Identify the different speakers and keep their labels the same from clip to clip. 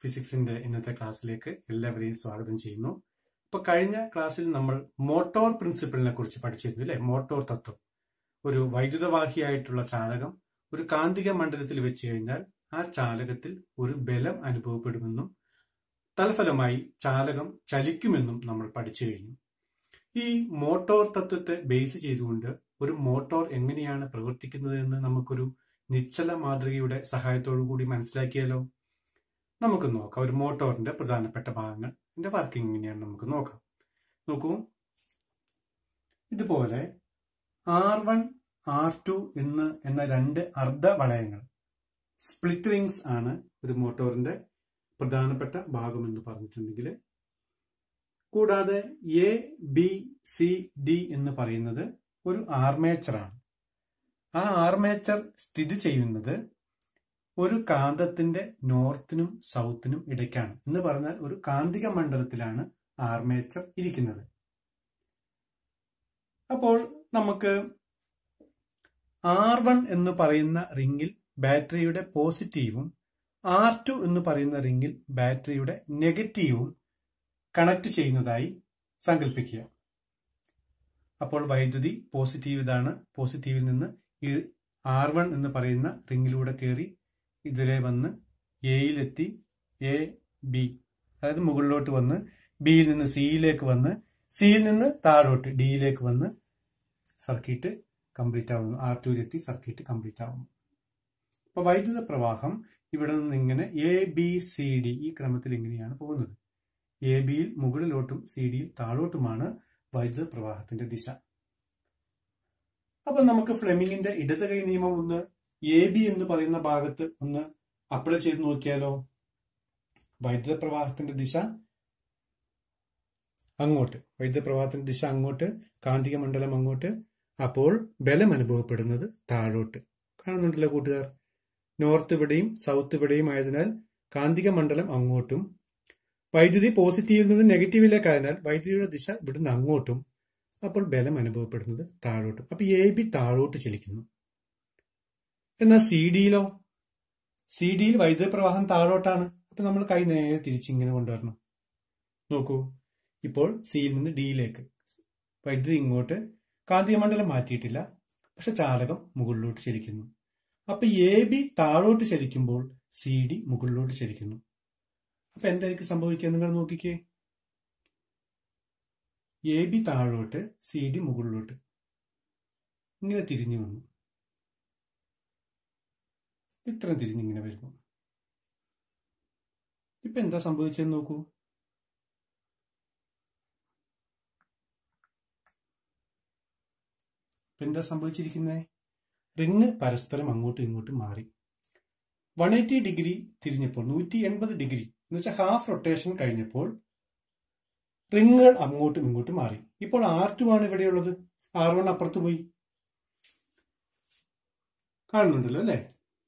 Speaker 1: ഫിസിക്സിന്റെ ഇന്നത്തെ ക്ലാസ്സിലേക്ക് എല്ലാവരെയും സ്വാഗതം ചെയ്യുന്നു ഇപ്പൊ കഴിഞ്ഞ ക്ലാസ്സിൽ നമ്മൾ മോട്ടോർ പ്രിൻസിപ്പിളിനെ കുറിച്ച് പഠിച്ചിരുന്നു അല്ലെ മോട്ടോർ തത്വം ഒരു വൈദ്യുതവാഹിയായിട്ടുള്ള ചാലകം ഒരു കാന്തിക മണ്ഡലത്തിൽ വെച്ച് കഴിഞ്ഞാൽ ആ ചാലകത്തിൽ ഒരു ബലം അനുഭവപ്പെടുമെന്നും തൽഫലമായി ചാലകം ചലിക്കുമെന്നും നമ്മൾ പഠിച്ചു കഴിഞ്ഞു ഈ മോട്ടോർ തത്വത്തെ ബേസ് ചെയ്തുകൊണ്ട് ഒരു മോട്ടോർ എങ്ങനെയാണ് പ്രവർത്തിക്കുന്നത് എന്ന് നമുക്കൊരു നിശ്ചല മാതൃകയുടെ സഹായത്തോടു കൂടി മനസ്സിലാക്കിയാലോ നമുക്ക് നോക്കാം ഒരു മോട്ടോറിന്റെ പ്രധാനപ്പെട്ട ഭാഗങ്ങൾ ഇതിന്റെ വർക്കിംഗ് എങ്ങനെയാണ് നമുക്ക് നോക്കാം നോക്കൂ ഇതുപോലെ ആർ വൺ ആർ ടു എന്ന് എന്ന രണ്ട് അർദ്ധ വളയങ്ങൾ സ്പ്ലിറ്റ് റിങ്സ് ആണ് ഒരു മോട്ടോറിന്റെ പ്രധാനപ്പെട്ട ഭാഗം എന്ന് പറഞ്ഞിട്ടുണ്ടെങ്കിൽ കൂടാതെ എ ബി സി ഡി എന്ന് പറയുന്നത് ഒരു ആർമേച്ചറാണ് ആ ആർമേച്ചർ സ്ഥിതി ചെയ്യുന്നത് ഒരു കാന്തത്തിന്റെ നോർത്തിനും സൗത്തിനും ഇടയ്ക്കാണ് എന്ന് പറഞ്ഞാൽ ഒരു കാന്തിക മണ്ഡലത്തിലാണ് ആർമേച്ചർ ഇരിക്കുന്നത് അപ്പോൾ നമുക്ക് ആർ വൺ എന്ന് പറയുന്ന റിങ്ങിൽ ബാറ്ററിയുടെ പോസിറ്റീവും ആർ ടു എന്ന് പറയുന്ന റിങ്ങിൽ ബാറ്ററിയുടെ നെഗറ്റീവും കണക്ട് ചെയ്യുന്നതായി സങ്കല്പിക്കുക അപ്പോൾ വൈദ്യുതി പോസിറ്റീവ് ഇതാണ് പോസിറ്റീവിൽ നിന്ന് ഈ ആർ വൺ എന്ന് പറയുന്ന റിങ്ങിലൂടെ കയറി ഇതിലെ വന്ന് എയിലെത്തി എ ബി അതായത് മുകളിലോട്ട് വന്ന് ബിയിൽ നിന്ന് സിയിലേക്ക് വന്ന് സിയിൽ നിന്ന് താഴോട്ട് ഡിയിലേക്ക് വന്ന് സർക്യൂട്ട് കംപ്ലീറ്റ് ആവുന്നു ആർ ടുവിലെത്തി സർക്യൂട്ട് കംപ്ലീറ്റ് ആവുന്നു അപ്പൊ വൈദ്യുത പ്രവാഹം ഇവിടെ നിന്ന് ഇങ്ങനെ എ ബി സി ഡി ഈ ക്രമത്തിൽ ഇങ്ങനെയാണ് പോകുന്നത് എ ബിയിൽ മുകളിലോട്ടും സി ഡിയിൽ താഴോട്ടുമാണ് വൈദ്യുത പ്രവാഹത്തിന്റെ ദിശ അപ്പൊ നമുക്ക് ഫ്ലെമിങ്ങിന്റെ ഇടത് കൈ നിയമം ഒന്ന് എ ബി എന്ന് പറയുന്ന ഭാഗത്ത് ഒന്ന് അപ്ലൈ ചെയ്ത് നോക്കിയാലോ വൈദ്യുത പ്രവാഹത്തിന്റെ ദിശ അങ്ങോട്ട് വൈദ്യുത പ്രവാഹത്തിന്റെ ദിശ അങ്ങോട്ട് കാന്തിക മണ്ഡലം അങ്ങോട്ട് അപ്പോൾ ബലം അനുഭവപ്പെടുന്നത് താഴോട്ട് കാണുന്നുണ്ടല്ലോ കൂട്ടുകാർ നോർത്ത് ഇവിടെയും സൗത്ത് ഇവിടെയും ആയതിനാൽ കാന്തിക മണ്ഡലം അങ്ങോട്ടും വൈദ്യുതി പോസിറ്റീവിൽ നിന്ന് നെഗറ്റീവിലേക്ക് ആയതിനാൽ വൈദ്യുതിയുടെ ദിശ ഇവിടുന്ന് അങ്ങോട്ടും അപ്പോൾ ബലം അനുഭവപ്പെടുന്നത് താഴോട്ടും അപ്പൊ എ ബി താഴോട്ട് ചലിക്കുന്നു എന്നാൽ സി ഡിയിലോ സി ഡിയിൽ വൈദ്യുത പ്രവാഹം താഴോട്ടാണ് അപ്പൊ നമ്മൾ കൈ നേരെ തിരിച്ചിങ്ങനെ കൊണ്ടുവരണം നോക്കൂ ഇപ്പോൾ സിയിൽ നിന്ന് ഡിയിലേക്ക് വൈദ്യുതി ഇങ്ങോട്ട് കാന്തിക മണ്ഡലം മാറ്റിയിട്ടില്ല പക്ഷെ ചാലകം മുകളിലോട്ട് ചലിക്കുന്നു അപ്പൊ എ ബി താഴോട്ട് ചലിക്കുമ്പോൾ സി ഡി മുകളിലോട്ട് ചലിക്കുന്നു അപ്പൊ എന്തായിരിക്കും സംഭവിക്കുക നിങ്ങൾ നോക്കിക്കേ എ ബി താഴോട്ട് സി ഡി മുകളിലോട്ട് ഇങ്ങനെ തിരിഞ്ഞു വന്നു ഇത്രയും തിരിഞ്ഞിങ്ങനെ വരുന്നു ഇപ്പൊ എന്താ സംഭവിച്ചതെന്ന് നോക്കൂ ഇപ്പൊ എന്താ സംഭവിച്ചിരിക്കുന്നത് റിങ് പരസ്പരം അങ്ങോട്ടും ഇങ്ങോട്ടും മാറി വൺ എയ്റ്റി ഡിഗ്രി തിരിഞ്ഞപ്പോൾ നൂറ്റി എൺപത് ഡിഗ്രി എന്ന് വെച്ചാൽ ഹാഫ് റൊട്ടേഷൻ കഴിഞ്ഞപ്പോൾ റിങ്ങുകൾ അങ്ങോട്ടും ഇങ്ങോട്ടും മാറി ഇപ്പോൾ ആർ ടു ആണ് ഇവിടെയുള്ളത് ആർ വൺ അപ്പുറത്ത് പോയി കാണുന്നുണ്ടല്ലോ അല്ലെ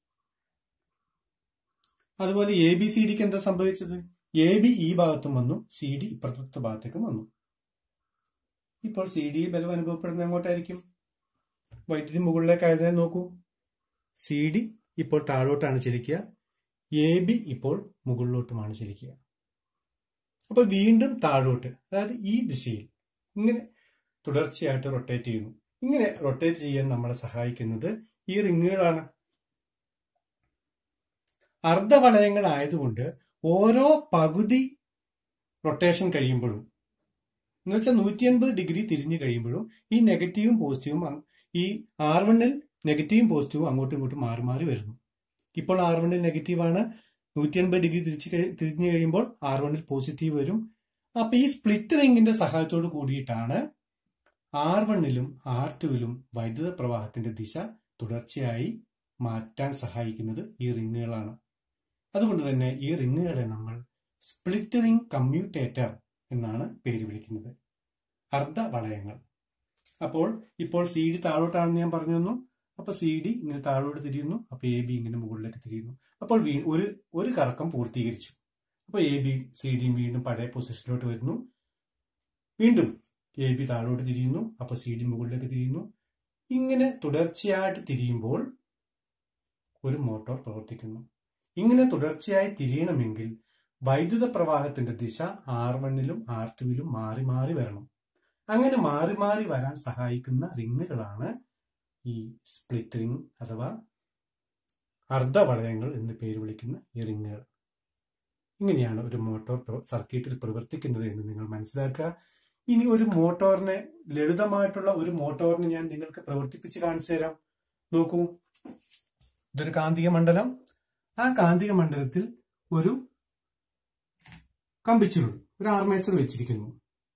Speaker 1: അതുപോലെ എ ബി സി ഡിക്ക് എന്താ സംഭവിച്ചത് എ ബി ഈ ഭാഗത്തും വന്നു സി ഡി ഇപ്പുറത്തെ ഭാഗത്തേക്കും വന്നു ഇപ്പോൾ സി ഡി ബലം അനുഭവപ്പെടുന്നത് എങ്ങോട്ടായിരിക്കും വൈദ്യുതി മുകളിലേക്ക് ആയതിനെ നോക്കൂ സി ഡി ഇപ്പോൾ താഴോട്ടാണ് ചലിക്കുക എ ബി ഇപ്പോൾ മുകളിലോട്ടുമാണ് ചലിക്കുക അപ്പൊ വീണ്ടും താഴോട്ട് അതായത് ഈ ദിശയിൽ ഇങ്ങനെ തുടർച്ചയായിട്ട് റൊട്ടേറ്റ് ചെയ്യുന്നു ഇങ്ങനെ റൊട്ടേറ്റ് ചെയ്യാൻ നമ്മളെ സഹായിക്കുന്നത് ഈ റിങ്ങുകളാണ് അർദ്ധവലയങ്ങളായതുകൊണ്ട് ഓരോ പകുതി റൊട്ടേഷൻ കഴിയുമ്പോഴും എന്ന് വെച്ചാൽ നൂറ്റി എൺപത് ഡിഗ്രി തിരിഞ്ഞു കഴിയുമ്പോഴും ഈ നെഗറ്റീവും പോസിറ്റീവും ഈ ആർ വണ്ണിൽ നെഗറ്റീവും പോസിറ്റീവും അങ്ങോട്ടും ഇങ്ങോട്ടും മാറി മാറി വരുന്നു ഇപ്പോൾ ആർ വണ്ണിൽ നെഗറ്റീവാണ് നൂറ്റി എൺപത് ഡിഗ്രി തിരിച്ച് തിരിഞ്ഞു കഴിയുമ്പോൾ ആർ വണ്ണിൽ പോസിറ്റീവ് വരും അപ്പൊ ഈ സ്പ്ലിറ്റ് റിങ്ങിന്റെ സഹായത്തോട് കൂടിയിട്ടാണ് ആർ വണ്ണിലും ആർ ടുവിലും വൈദ്യുത പ്രവാഹത്തിന്റെ ദിശ തുടർച്ചയായി മാറ്റാൻ സഹായിക്കുന്നത് ഈ റിങ്ങുകളാണ് അതുകൊണ്ട് തന്നെ ഈ റിങ്ങുകളെ നമ്മൾ സ്പ്ലിറ്റ് റിംഗ് കമ്മ്യൂട്ടേറ്റർ എന്നാണ് പേര് വിളിക്കുന്നത് അർദ്ധ വളയങ്ങൾ അപ്പോൾ ഇപ്പോൾ സി ഡി താഴോട്ടാണെന്ന് ഞാൻ പറഞ്ഞു തന്നു അപ്പൊ സി ഡി ഇങ്ങനെ താഴോട്ട് തിരിയുന്നു അപ്പൊ എ ബി ഇങ്ങനെ മുകളിലേക്ക് തിരിയുന്നു അപ്പോൾ വീ ഒരു ഒരു കറക്കം പൂർത്തീകരിച്ചു അപ്പൊ എ ബി സി ഡിയും വീണ്ടും പഴയ പൊസിഷനിലോട്ട് വരുന്നു വീണ്ടും എ ബി താഴോട്ട് തിരിയുന്നു അപ്പൊ സി ഡി മുകളിലേക്ക് തിരിയുന്നു ഇങ്ങനെ തുടർച്ചയായിട്ട് തിരിയുമ്പോൾ ഒരു മോട്ടോർ പ്രവർത്തിക്കുന്നു ഇങ്ങനെ തുടർച്ചയായി തിരിയണമെങ്കിൽ വൈദ്യുത പ്രവാഹത്തിന്റെ ദിശ ആർ വണ്ണിലും ആർ ടുവിലും മാറി മാറി വരണം അങ്ങനെ മാറി മാറി വരാൻ സഹായിക്കുന്ന റിങ്ങുകളാണ് ഈ സ്പ്ലിറ്റ് റിംഗ് അഥവാ അർദ്ധവളയങ്ങൾ എന്ന് പേര് വിളിക്കുന്ന ഈ റിങ്ങുകൾ ഇങ്ങനെയാണ് ഒരു മോട്ടോർ സർക്യൂട്ടിൽ പ്രവർത്തിക്കുന്നത് എന്ന് നിങ്ങൾ മനസ്സിലാക്കുക ഇനി ഒരു മോട്ടോറിനെ ലളിതമായിട്ടുള്ള ഒരു മോട്ടോറിനെ ഞാൻ നിങ്ങൾക്ക് പ്രവർത്തിപ്പിച്ച് കാണിച്ചു തരാം നോക്കൂ ഇതൊരു കാന്തിക മണ്ഡലം ആ കാന്തിക മണ്ഡലത്തിൽ ഒരു കമ്പിച്ചുരുൾ ഒരു ആർമേച്ചർ വെച്ചിരിക്കുന്നു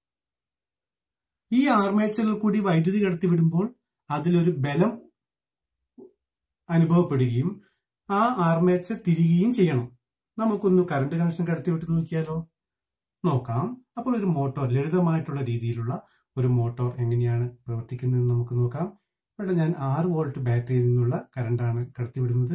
Speaker 1: ഈ ആർമേച്ചറിൽ കൂടി വൈദ്യുതി കടത്തിവിടുമ്പോൾ അതിലൊരു ബലം അനുഭവപ്പെടുകയും ആ ആർമേച്ചർ തിരികുകയും ചെയ്യണം നമുക്കൊന്ന് കറണ്ട് കണക്ഷൻ കടത്തിവിട്ട് നോക്കിയാലോ നോക്കാം അപ്പോൾ ഒരു മോട്ടോർ ലളിതമായിട്ടുള്ള രീതിയിലുള്ള ഒരു മോട്ടോർ എങ്ങനെയാണ് പ്രവർത്തിക്കുന്നതെന്ന് നമുക്ക് നോക്കാം ഇവിടെ ഞാൻ ആറ് വോൾട്ട് ബാറ്ററിയിൽ നിന്നുള്ള കറണ്ടാണ് കടത്തിവിടുന്നത്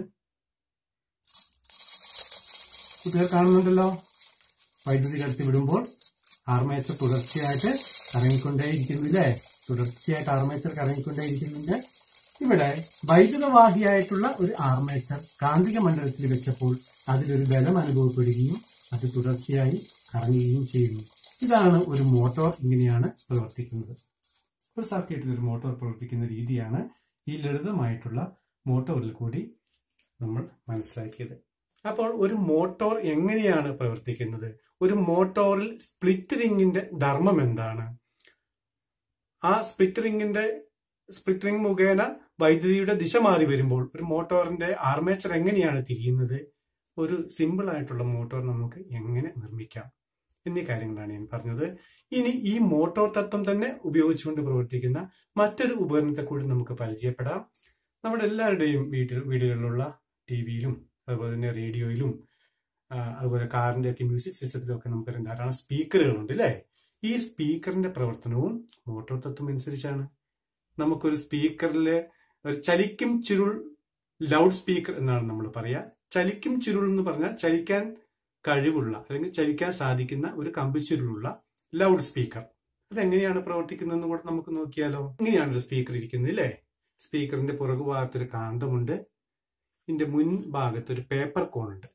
Speaker 1: കുട്ടികൾ കാണുന്നുണ്ടല്ലോ വൈദ്യുതി കടത്തിവിടുമ്പോൾ ആർമേച്ചർ തുടർച്ചയായിട്ട് കറങ്ങിക്കൊണ്ടേയിരിക്കുന്നില്ലേ തുടർച്ചയായിട്ട് ആർമേച്ചർ കറങ്ങിക്കൊണ്ടേയിരിക്കുന്നുണ്ട് ഇവിടെ വൈദ്യുതവാഹിയായിട്ടുള്ള ഒരു ആർമേച്ചർ കാന്തിക മണ്ഡലത്തിൽ വെച്ചപ്പോൾ അതിലൊരു ബലം അനുഭവപ്പെടുകയും അത് തുടർച്ചയായി കറങ്ങുകയും ചെയ്യുന്നു ഇതാണ് ഒരു മോട്ടോർ ഇങ്ങനെയാണ് പ്രവർത്തിക്കുന്നത് ഒരു സർക്യൂട്ടിൽ ഒരു മോട്ടോർ പ്രവർത്തിക്കുന്ന രീതിയാണ് ഈ ലളിതമായിട്ടുള്ള മോട്ടോറിൽ കൂടി നമ്മൾ മനസ്സിലാക്കിയത് അപ്പോൾ ഒരു മോട്ടോർ എങ്ങനെയാണ് പ്രവർത്തിക്കുന്നത് ഒരു മോട്ടോറിൽ സ്പ്ലിറ്റ് റിംഗിന്റെ ധർമ്മം എന്താണ് ആ സ്പ്ലിറ്റ് റിംഗിന്റെ സ്പ്ലിറ്റ് റിംഗ് മുഖേന വൈദ്യുതിയുടെ ദിശ മാറി വരുമ്പോൾ ഒരു മോട്ടോറിന്റെ ആർമേച്ചർ എങ്ങനെയാണ് തിരിയുന്നത് ഒരു സിമ്പിൾ ആയിട്ടുള്ള മോട്ടോർ നമുക്ക് എങ്ങനെ നിർമ്മിക്കാം എന്നീ കാര്യങ്ങളാണ് ഞാൻ പറഞ്ഞത് ഇനി ഈ മോട്ടോർ തത്വം തന്നെ ഉപയോഗിച്ചുകൊണ്ട് പ്രവർത്തിക്കുന്ന മറ്റൊരു ഉപകരണത്തെ കൂടി നമുക്ക് പരിചയപ്പെടാം നമ്മുടെ എല്ലാവരുടെയും വീട്ടിൽ വീടുകളിലുള്ള ടി വിയിലും അതുപോലെ തന്നെ റേഡിയോയിലും അതുപോലെ കാറിന്റെ ഒക്കെ മ്യൂസിക് സിസ്റ്റത്തിലും ഒക്കെ നമുക്ക് ധാരാളം സ്പീക്കറുകളുണ്ട് അല്ലേ ഈ സ്പീക്കറിന്റെ പ്രവർത്തനവും മോട്ടോർ തത്വം അനുസരിച്ചാണ് നമുക്കൊരു സ്പീക്കറിലെ ഒരു ചലിക്കും ചുരുൾ ലൗഡ് സ്പീക്കർ എന്നാണ് നമ്മൾ പറയുക ചലിക്കും ചുരുൾ എന്ന് പറഞ്ഞാൽ ചലിക്കാൻ കഴിവുള്ള അല്ലെങ്കിൽ ചലിക്കാൻ സാധിക്കുന്ന ഒരു കമ്പിച്ചുരുളുള്ള ലൗഡ് സ്പീക്കർ അതെങ്ങനെയാണ് പ്രവർത്തിക്കുന്നതെന്ന് കൂടെ നമുക്ക് നോക്കിയാലോ ഇങ്ങനെയാണ് ഒരു സ്പീക്കർ ഇരിക്കുന്നത് അല്ലേ സ്പീക്കറിന്റെ പുറകു ഭാഗത്തൊരു കാന്തമുണ്ട് ഇതിന്റെ മുൻ ഭാഗത്ത് ഒരു പേപ്പർ കോൺ ഉണ്ട്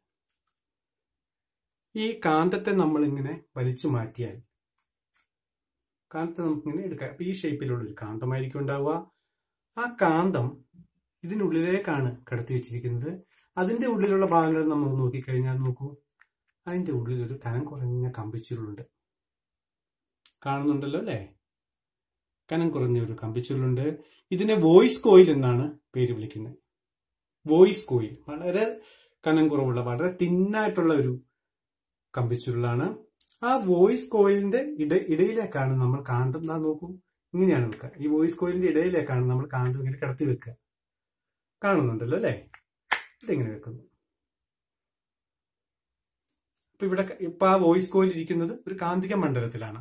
Speaker 1: ഈ കാന്തത്തെ നമ്മൾ ഇങ്ങനെ വലിച്ചു മാറ്റിയാൽ കാന്തത്തെ നമുക്കിങ്ങനെ എടുക്കാം അപ്പൊ ഈ ഷേപ്പിലുള്ള ഒരു കാന്തമായിരിക്കും ഉണ്ടാവുക ആ കാന്തം ഇതിനുള്ളിലേക്കാണ് കടത്തി വെച്ചിരിക്കുന്നത് അതിന്റെ ഉള്ളിലുള്ള ഭാഗങ്ങൾ നമ്മൾ നോക്കിക്കഴിഞ്ഞാൽ നോക്കൂ അതിന്റെ ഉള്ളിൽ ഒരു കനം കുറഞ്ഞ കമ്പിച്ചുരുളുണ്ട് കാണുന്നുണ്ടല്ലോ അല്ലേ കനം കുറഞ്ഞ ഒരു കമ്പിച്ചുരുളുണ്ട് ഇതിനെ വോയിസ് കോയിൽ എന്നാണ് പേര് വിളിക്കുന്നത് വോയിസ് കോയിൽ വളരെ കനം കുറവുള്ള വളരെ തിന്നായിട്ടുള്ള ഒരു കമ്പിച്ചുരുളാണ് ആ വോയിസ് കോയിലിന്റെ ഇട ഇടയിലേക്കാണ് നമ്മൾ കാന്തം നാ നോക്കൂ ഇങ്ങനെയാണ് വെക്കുക ഈ വോയിസ് കോയിലിന്റെ ഇടയിലേക്കാണ് നമ്മൾ കാന്തം ഇങ്ങനെ കിടത്തി വെക്കുക കാണുന്നുണ്ടല്ലോ അല്ലേ ഇതിങ്ങനെ വെക്കുന്നു ഇപ്പൊ ഇവിടെ ഇപ്പൊ ആ വോയിസ് കോയിൽ ഇരിക്കുന്നത് ഒരു കാന്തിക മണ്ഡലത്തിലാണ്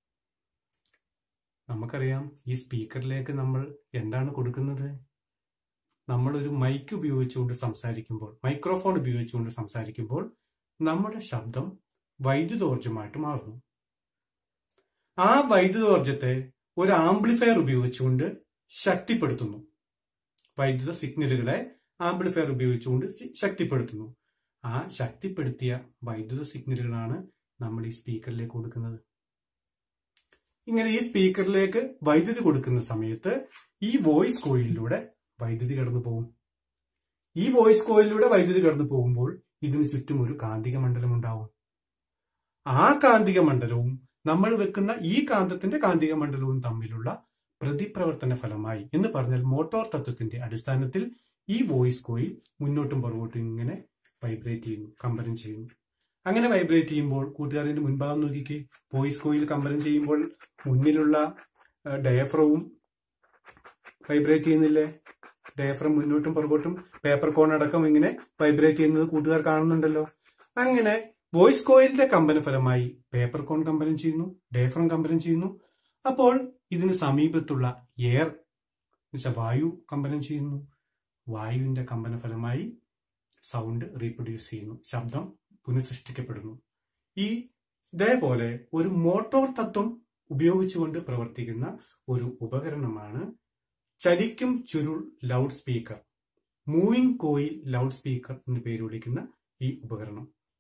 Speaker 1: നമുക്കറിയാം ഈ സ്പീക്കറിലേക്ക് നമ്മൾ എന്താണ് കൊടുക്കുന്നത് നമ്മൾ ഒരു മൈക്ക് ഉപയോഗിച്ചുകൊണ്ട് സംസാരിക്കുമ്പോൾ മൈക്രോഫോൺ ഉപയോഗിച്ചുകൊണ്ട് സംസാരിക്കുമ്പോൾ നമ്മുടെ ശബ്ദം വൈദ്യുതോർജ്ജമായിട്ട് മാറുന്നു ആ വൈദ്യുതോർജ്ജത്തെ ഒരു ആംപ്ലിഫയർ ഉപയോഗിച്ചുകൊണ്ട് ശക്തിപ്പെടുത്തുന്നു വൈദ്യുത സിഗ്നലുകളെ ആംപ്ലിഫയർ ഉപയോഗിച്ചുകൊണ്ട് ശക്തിപ്പെടുത്തുന്നു ആ ശക്തിപ്പെടുത്തിയ വൈദ്യുത സിഗ്നലുകളാണ് നമ്മൾ ഈ സ്പീക്കറിലേക്ക് കൊടുക്കുന്നത് ഇങ്ങനെ ഈ സ്പീക്കറിലേക്ക് വൈദ്യുതി കൊടുക്കുന്ന സമയത്ത് ഈ വോയിസ് കോയിലിലൂടെ വൈദ്യുതി കടന്നു പോകും ഈ വോയിസ് കോയിലിലൂടെ വൈദ്യുതി കടന്നു പോകുമ്പോൾ ഇതിന് ചുറ്റും ഒരു കാന്തിക മണ്ഡലം ഉണ്ടാവും ആ കാന്തിക മണ്ഡലവും നമ്മൾ വെക്കുന്ന ഈ കാന്തത്തിന്റെ കാന്തിക മണ്ഡലവും തമ്മിലുള്ള പ്രതിപ്രവർത്തന ഫലമായി എന്ന് പറഞ്ഞാൽ മോട്ടോർ തത്വത്തിന്റെ അടിസ്ഥാനത്തിൽ ഈ വോയിസ് കോയിൽ മുന്നോട്ടും പുറകോട്ടും ഇങ്ങനെ വൈബ്രേറ്റ് ചെയ്യുന്നു കമ്പനം ചെയ്യുന്നു അങ്ങനെ വൈബ്രേറ്റ് ചെയ്യുമ്പോൾ കൂട്ടുകാരന്റെ മുൻഭാഗം നോക്കിക്കേ വോയിസ് കോയിൽ കമ്പനം ചെയ്യുമ്പോൾ മുന്നിലുള്ള ഡയഫ്രവും വൈബ്രേറ്റ് ചെയ്യുന്നില്ലേ ഡയഫ്രം മുന്നോട്ടും പുറകോട്ടും പേപ്പർ കോൺ അടക്കം ഇങ്ങനെ വൈബ്രേറ്റ് ചെയ്യുന്നത് കൂട്ടുകാർ കാണുന്നുണ്ടല്ലോ അങ്ങനെ വോയിസ് കോയിലിന്റെ കമ്പന ഫലമായി പേപ്പർ കോൺ കമ്പനം ചെയ്യുന്നു ഡയഫ്രം കമ്പനം ചെയ്യുന്നു അപ്പോൾ ഇതിന് സമീപത്തുള്ള എയർ എന്നുവെച്ചാൽ വായു കമ്പനം ചെയ്യുന്നു വായുവിന്റെ കമ്പന ഫലമായി സൗണ്ട് റീപ്രൊഡ്യൂസ് ചെയ്യുന്നു ശബ്ദം പുനഃസൃഷ്ടിക്കപ്പെടുന്നു ഈ ഇതേപോലെ ഒരു മോട്ടോർ തത്വം ഉപയോഗിച്ചുകൊണ്ട് പ്രവർത്തിക്കുന്ന ഒരു ഉപകരണമാണ് ചലിക്കും ചുരുൾ loud speaker moving coil loud speaker എന്ന് പേര് വിളിക്കുന്ന ഈ ഉപകരണം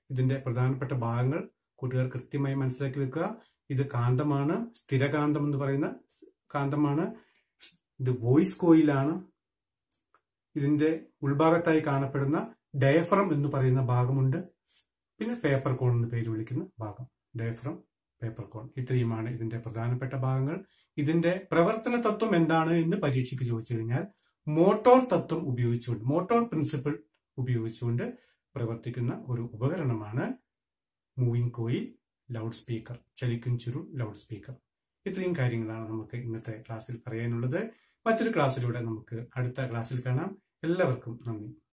Speaker 1: ഇതിന്റെ പ്രധാനപ്പെട്ട ഭാഗങ്ങൾ കൂട്ടുകാർ കൃത്യമായി മനസ്സിലാക്കി വെക്കുക ഇത് കാന്തമാണ് സ്ഥിരകാന്തം എന്ന് പറയുന്ന കാന്തമാണ് ഇത് വോയിസ് കോയിലാണ് ഇതിന്റെ ഉൾഭാഗത്തായി കാണപ്പെടുന്ന ഡയഫ്രം എന്ന് പറയുന്ന ഭാഗമുണ്ട് പിന്നെ പേപ്പർ കോൺ എന്ന് പേര് വിളിക്കുന്ന ഭാഗം ഡയഫ്രം പേപ്പർ കോൺ ഇത്രയുമാണ് ഇതിന്റെ പ്രധാനപ്പെട്ട ഭാഗങ്ങൾ ഇതിന്റെ പ്രവർത്തന തത്വം എന്താണ് എന്ന് പരീക്ഷയ്ക്ക് ചോദിച്ചു കഴിഞ്ഞാൽ മോട്ടോർ തത്വം ഉപയോഗിച്ചുകൊണ്ട് മോട്ടോർ പ്രിൻസിപ്പിൾ ഉപയോഗിച്ചുകൊണ്ട് പ്രവർത്തിക്കുന്ന ഒരു ഉപകരണമാണ് മൂവിംഗ് കോയിൽ ലൗഡ് സ്പീക്കർ ചലിക്കും ചുരുൾ ലൗഡ് സ്പീക്കർ ഇത്രയും കാര്യങ്ങളാണ് നമുക്ക് ഇന്നത്തെ ക്ലാസ്സിൽ പറയാനുള്ളത് മറ്റൊരു ക്ലാസ്സിലൂടെ നമുക്ക് അടുത്ത ക്ലാസ്സിൽ കാണാം എല്ലാവർക്കും നന്ദി